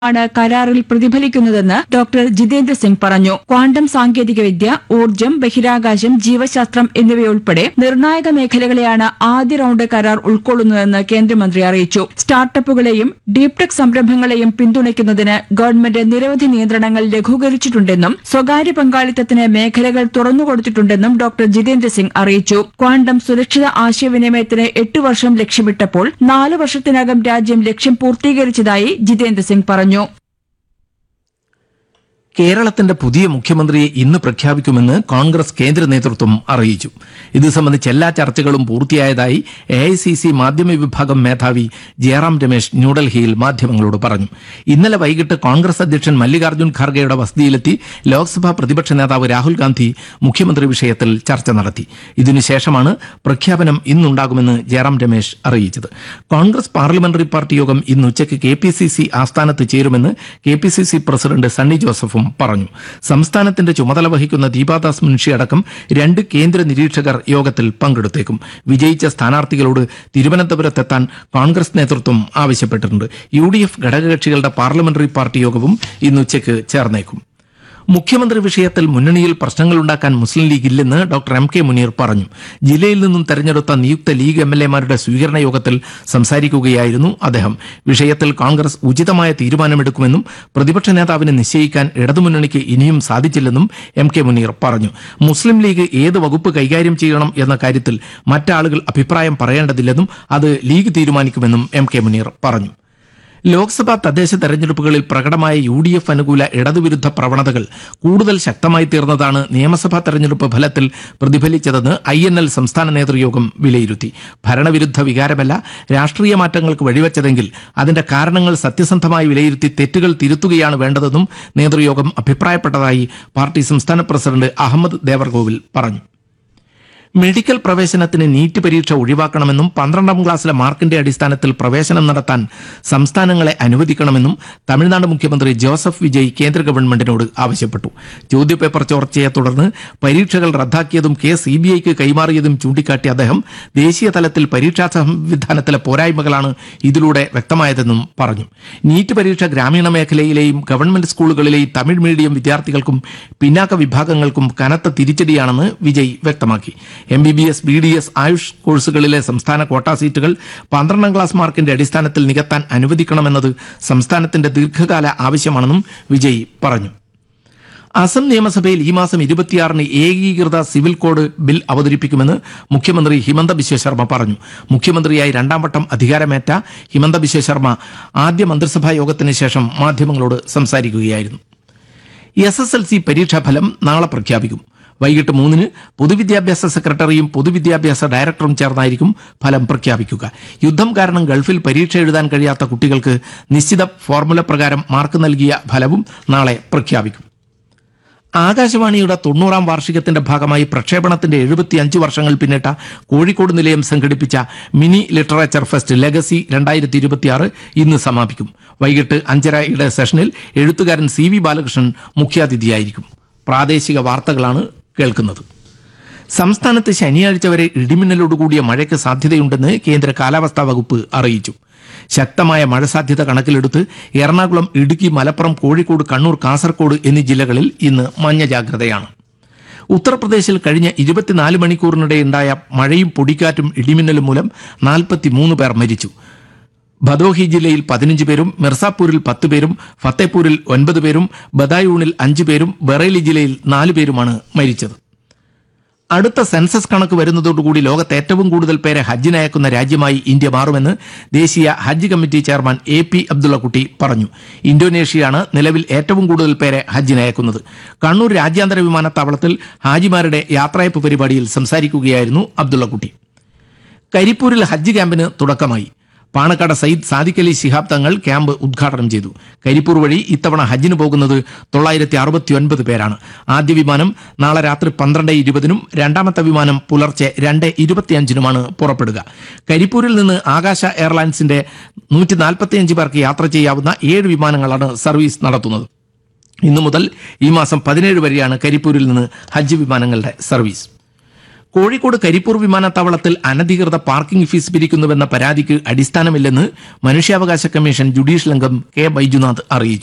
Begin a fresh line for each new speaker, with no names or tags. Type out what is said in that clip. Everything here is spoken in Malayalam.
ആണ് കരാറിൽ പ്രതിഫലിക്കുന്നതെന്ന് ഡോക്ടർ ജിതേന്ദ്ര സിംഗ് പറഞ്ഞു ക്വാണ്ടം സാങ്കേതികവിദ്യ ഊർജ്ജം ബഹിരാകാശം ജീവശാസ്ത്രം എന്നിവയുൾപ്പെടെ നിർണായക മേഖലകളെയാണ് ആദ്യ റൌണ്ട് കരാർ ഉൾക്കൊള്ളുന്നതെന്ന് കേന്ദ്രമന്ത്രി അറിയിച്ചു സ്റ്റാർട്ടപ്പുകളെയും ഡീപ് ടെക് സംരംഭങ്ങളെയും പിന്തുണയ്ക്കുന്നതിന് ഗവൺമെന്റ് നിരവധി നിയന്ത്രണങ്ങൾ ലഘൂകരിച്ചിട്ടുണ്ടെന്നും സ്വകാര്യ പങ്കാളിത്തത്തിന് മേഖലകൾ തുറന്നുകൊടുത്തിട്ടുണ്ടെന്നും ഡോക്ടർ ജിതേന്ദ്ര സിംഗ് അറിയിച്ചു ക്വാണ്ടം സുരക്ഷിത ആശയവിനിമയത്തിന് എട്ട് വർഷം ലക്ഷ്യമിട്ടപ്പോൾ നാല് വർഷത്തിനകം രാജ്യം ലക്ഷ്യം പൂർത്തീകരിച്ചതായി ജിതേന്ദ്ര സിംഗ് പറഞ്ഞു
കേരളത്തിന്റെ പുതിയ മുഖ്യമന്ത്രിയെ ഇന്ന് പ്രഖ്യാപിക്കുമെന്ന് കോൺഗ്രസ് കേന്ദ്ര നേതൃത്വം അറിയിച്ചു ഇത് സംബന്ധിച്ച് എല്ലാ ചർച്ചകളും പൂർത്തിയായതായി എ ഐ സി സി മാധ്യമ വിഭാഗം മേധാവി ജയറാം രമേശ് ന്യൂഡൽഹിയിൽ മാധ്യമങ്ങളോട് പറഞ്ഞു ഇന്നലെ വൈകിട്ട് കോൺഗ്രസ് അധ്യക്ഷൻ മല്ലികാർജ്ജുൻ ഖാർഗെയുടെ വസതിയിലെത്തി ലോക്സഭാ പ്രതിപക്ഷ നേതാവ് രാഹുൽ ഗാന്ധി മുഖ്യമന്ത്രി വിഷയത്തിൽ ചർച്ച നടത്തി ഇതിനുശേഷമാണ് പ്രഖ്യാപനം ഇന്നുണ്ടാകുമെന്ന് ജയറാം രമേശ് അറിയിച്ചത് കോൺഗ്രസ് പാർലമെന്ററി പാർട്ടി യോഗം ഇന്ന് ഉച്ചയ്ക്ക് കെ പി സി സി ആസ്ഥാനത്ത് ചേരുമെന്ന് K P C C president Sunny ജോസഫും പറഞ്ഞു സംസ്ഥാനത്തിന്റെ ചുമതല വഹിക്കുന്ന ദീപാദാസ് മുൻഷി അടക്കം രണ്ട് കേന്ദ്ര നിരീക്ഷകർ യോഗത്തിൽ പങ്കെടുത്തേക്കും വിജയിച്ച സ്ഥാനാർത്ഥികളോട് തിരുവനന്തപുരത്തെത്താൻ കോൺഗ്രസ് നേതൃത്വം ആവശ്യപ്പെട്ടിട്ടുണ്ട് യു ഡി എഫ് ഘടകകക്ഷികളുടെ പാർലമെന്ററി പാർട്ടി യോഗവും ഇന്ന് ഉച്ചയ്ക്ക് ചേർന്നേക്കും മുഖ്യമന്ത്രി വിഷയത്തിൽ മുന്നണിയിൽ പ്രശ്നങ്ങളുണ്ടാക്കാൻ മുസ്ലിം ലീഗ് ഇല്ലെന്ന് ഡോക്ടർ എം കെ മുനീർ പറഞ്ഞു ജില്ലയിൽ നിന്നും തെരഞ്ഞെടുത്ത നിയുക്ത ലീഗ് എം എൽ എമാരുടെ സ്വീകരണ യോഗത്തിൽ സംസാരിക്കുകയായിരുന്നു അദ്ദേഹം വിഷയത്തിൽ കോൺഗ്രസ് ഉചിതമായ തീരുമാനമെടുക്കുമെന്നും പ്രതിപക്ഷ നേതാവിനെ നിശ്ചയിക്കാൻ ഇടതുമുന്നണിക്ക് ഇനിയും സാധിച്ചില്ലെന്നും എം കെ മുനീർ പറഞ്ഞു മുസ്ലിം ലീഗ് ഏത് വകുപ്പ് കൈകാര്യം ചെയ്യണം എന്ന കാര്യത്തിൽ മറ്റാളുകൾ അഭിപ്രായം പറയേണ്ടതില്ലെന്നും അത് ലീഗ് തീരുമാനിക്കുമെന്നും എം കെ മുനീർ പറഞ്ഞു ലോക്സഭാ തദ്ദേശ തെരഞ്ഞെടുപ്പുകളിൽ പ്രകടമായ യു ഡി എഫ് അനുകൂല ഇടതുവിരുദ്ധ പ്രവണതകൾ കൂടുതൽ ശക്തമായി തീർന്നതാണ് നിയമസഭാ തെരഞ്ഞെടുപ്പ് ഫലത്തിൽ പ്രതിഫലിച്ചതെന്ന് ഐ എൻ എൽ സംസ്ഥാന നേതൃയോഗം വിലയിരുത്തി ഭരണവിരുദ്ധ വികാരമല്ല രാഷ്ട്രീയ മാറ്റങ്ങൾക്ക് വഴിവെച്ചതെങ്കിൽ അതിന്റെ കാരണങ്ങൾ സത്യസന്ധമായി വിലയിരുത്തി തെറ്റുകൾ തിരുത്തുകയാണ് വേണ്ടതെന്നും നേതൃയോഗം അഭിപ്രായപ്പെട്ടതായി പാർട്ടി സംസ്ഥാന പ്രസിഡന്റ് അഹമ്മദ് ദേവർകോവിൽ പറഞ്ഞു മെഡിക്കൽ പ്രവേശനത്തിന് നീറ്റ് പരീക്ഷ ഒഴിവാക്കണമെന്നും പന്ത്രണ്ടാം ക്ലാസ്സിലെ മാർക്കിന്റെ അടിസ്ഥാനത്തിൽ പ്രവേശനം നടത്താൻ സംസ്ഥാനങ്ങളെ അനുവദിക്കണമെന്നും തമിഴ്നാട് മുഖ്യമന്ത്രി ജോസഫ് വിജയ് കേന്ദ്ര ഗവൺമെന്റിനോട് ആവശ്യപ്പെട്ടു ചോദ്യപേപ്പർ ചോർച്ചയെ തുടർന്ന് പരീക്ഷകൾ റദ്ദാക്കിയതും കേസ് സി ബി ഐക്ക് കൈമാറിയതും ചൂണ്ടിക്കാട്ടിയ അദ്ദേഹം ദേശീയ തലത്തിൽ പരീക്ഷാ സംവിധാനത്തിലെ പോരായ്മകളാണ് ഇതിലൂടെ വ്യക്തമായതെന്നും പറഞ്ഞു നീറ്റ് പരീക്ഷ ഗ്രാമീണ മേഖലയിലെയും ഗവൺമെന്റ് സ്കൂളുകളിലെയും തമിഴ് മീഡിയം വിദ്യാർത്ഥികൾക്കും പിന്നാക്ക വിഭാഗങ്ങൾക്കും കനത്ത തിരിച്ചടിയാണെന്ന് വിജയ് വ്യക്തമാക്കി M B B S B D S AYUSH കോഴ്സുകളിലെ സംസ്ഥാന ക്വാട്ട സീറ്റുകൾ പന്ത്രണ്ടാം ക്ലാസ് മാർക്കിന്റെ അടിസ്ഥാനത്തിൽ നികത്താൻ അനുവദിക്കണമെന്നത് സംസ്ഥാനത്തിന്റെ ദീർഘകാല ആവശ്യമാണെന്നും വിജയ് പറഞ്ഞു അസം നിയമസഭയിൽ ഈ മാസം ഇരുപത്തിയാറിന് ഏകീകൃത സിവിൽ കോഡ് ബിൽ അവതരിപ്പിക്കുമെന്ന് മുഖ്യമന്ത്രി ഹിമന്ത ബിശ്വ ശർമ്മ പറഞ്ഞു മുഖ്യമന്ത്രിയായി രണ്ടാം വട്ടം അധികാരമേറ്റ ഹിമന്ത ബിശ്വ ശർമ്മ ആദ്യ മന്ത്രിസഭാ യോഗത്തിന് ശേഷം മാധ്യമങ്ങളോട് സംസാരിക്കുകയായിരുന്നു എസ് എസ് എൽ സി പരീക്ഷാഫലം നാളെ പ്രഖ്യാപിക്കും വൈകിട്ട് മൂന്നിന് പൊതുവിദ്യാഭ്യാസ സെക്രട്ടറിയും പൊതുവിദ്യാഭ്യാസ ഡയറക്ടറും ചേർന്നായിരിക്കും ഫലം പ്രഖ്യാപിക്കുക യുദ്ധം കാരണം ഗൾഫിൽ പരീക്ഷ എഴുതാൻ കഴിയാത്ത കുട്ടികൾക്ക് നിശ്ചിത ഫോർമുല പ്രകാരം മാർക്ക് നൽകിയ ഫലവും നാളെ പ്രഖ്യാപിക്കും ആകാശവാണിയുടെ തൊണ്ണൂറാം വാർഷികത്തിന്റെ ഭാഗമായി പ്രക്ഷേപണത്തിന്റെ എഴുപത്തിയഞ്ച് വർഷങ്ങൾ പിന്നിട്ട കോഴിക്കോട് നിലയം സംഘടിപ്പിച്ച മിനി ലിറ്ററേച്ചർ ഫെസ്റ്റ് ലെഗസി രണ്ടായിരത്തി ഇരുപത്തിയാറ് ഇന്ന് സമാപിക്കും വൈകിട്ട് അഞ്ചരയുടെ സെഷനിൽ എഴുത്തുകാരൻ സി വി ബാലകൃഷ്ണൻ മുഖ്യാതിഥിയായിരിക്കും പ്രാദേശിക വാർത്തകളാണ് കേൾക്കുന്നത് സംസ്ഥാനത്ത് ശനിയാഴ്ച വരെ ഇടിമിന്നലോടുകൂടിയ മഴയ്ക്ക് സാധ്യതയുണ്ടെന്ന് കേന്ദ്ര കാലാവസ്ഥാ വകുപ്പ് അറിയിച്ചു ശക്തമായ മഴ സാധ്യത കണക്കിലെടുത്ത് എറണാകുളം ഇടുക്കി മലപ്പുറം കോഴിക്കോട് കണ്ണൂർ കാസർഗോഡ് എന്നീ ജില്ലകളിൽ ഇന്ന് മഞ്ഞ ജാഗ്രതയാണ് ഉത്തർപ്രദേശിൽ കഴിഞ്ഞ ഇരുപത്തിനാല് മണിക്കൂറിനിടെ ഉണ്ടായ മഴയും പൊടിക്കാറ്റും ഇടിമിന്നലും മൂലം നാൽപ്പത്തിമൂന്ന് പേർ മരിച്ചു ഭദോഹി ജില്ലയിൽ പതിനഞ്ച് പേരും മിർസാപൂരിൽ പത്ത് പേരും ഫത്തേപൂരിൽ ഒൻപത് പേരും ബദായൂണിൽ അഞ്ച് പേരും ബറേലി ജില്ലയിൽ നാല് പേരുമാണ് മരിച്ചത് അടുത്ത സെൻസസ് കണക്ക് വരുന്നതോടുകൂടി ലോകത്ത് ഏറ്റവും കൂടുതൽ പേരെ ഹജ്ജിന് അയക്കുന്ന രാജ്യമായി ഇന്ത്യ മാറുമെന്ന് ദേശീയ Hajj committee chairman A P Abdullakutty പറഞ്ഞു ഇന്തോനേഷ്യയാണ് നിലവിൽ ഏറ്റവും കൂടുതൽ പേരെ ഹജ്ജിന് അയക്കുന്നത് കണ്ണൂർ രാജ്യാന്തര വിമാനത്താവളത്തിൽ ഹാജിമാരുടെ യാത്രയപ്പ് പരിപാടിയിൽ സംസാരിക്കുകയായിരുന്നു അബ്ദുള്ളക്കുട്ടി കരിപ്പൂരിൽ ഹജ്ജ് ക്യാമ്പിന് തുടക്കമായി പാണക്കാട് സയ്യിദ് സാദിഖ് അലി ശിഹാബ് തങ്ങൾ ക്യാമ്പ് ഉദ്ഘാടനം ചെയ്തു കരിപ്പൂർ വഴി ഇത്തവണ ഹജ്ജിന് പോകുന്നത് തൊള്ളായിരത്തി അറുപത്തി ഒൻപത് പേരാണ് ആദ്യ വിമാനം നാളെ രാത്രി പന്ത്രണ്ട് ഇരുപതിനും രണ്ടാമത്തെ വിമാനം പുലർച്ചെ രണ്ട് ഇരുപത്തിയഞ്ചിനുമാണ് പുറപ്പെടുക കരിപ്പൂരിൽ നിന്ന് ആകാശ എയർലൈൻസിന്റെ നൂറ്റി നാൽപ്പത്തിയഞ്ച് പേർക്ക് യാത്ര ചെയ്യാവുന്ന ഏഴ് വിമാനങ്ങളാണ് സർവീസ് നടത്തുന്നത് ഇന്നു മുതൽ ഈ മാസം പതിനേഴ് വരെയാണ് കരിപ്പൂരിൽ നിന്ന് ഹജ്ജ് വിമാനങ്ങളുടെ സർവീസ് കോഴിക്കോട് കരിപ്പൂർ വിമാനത്താവളത്തിൽ അനധികൃത പാർക്കിംഗ് ഫീസ് പിരിക്കുന്നുവെന്ന പരാതിക്ക് അടിസ്ഥാനമില്ലെന്ന് മനുഷ്യാവകാശ കമ്മീഷൻ ജുഡീഷ്യൽ അംഗം കെ ബൈജുനാഥ് അറിയിച്ചു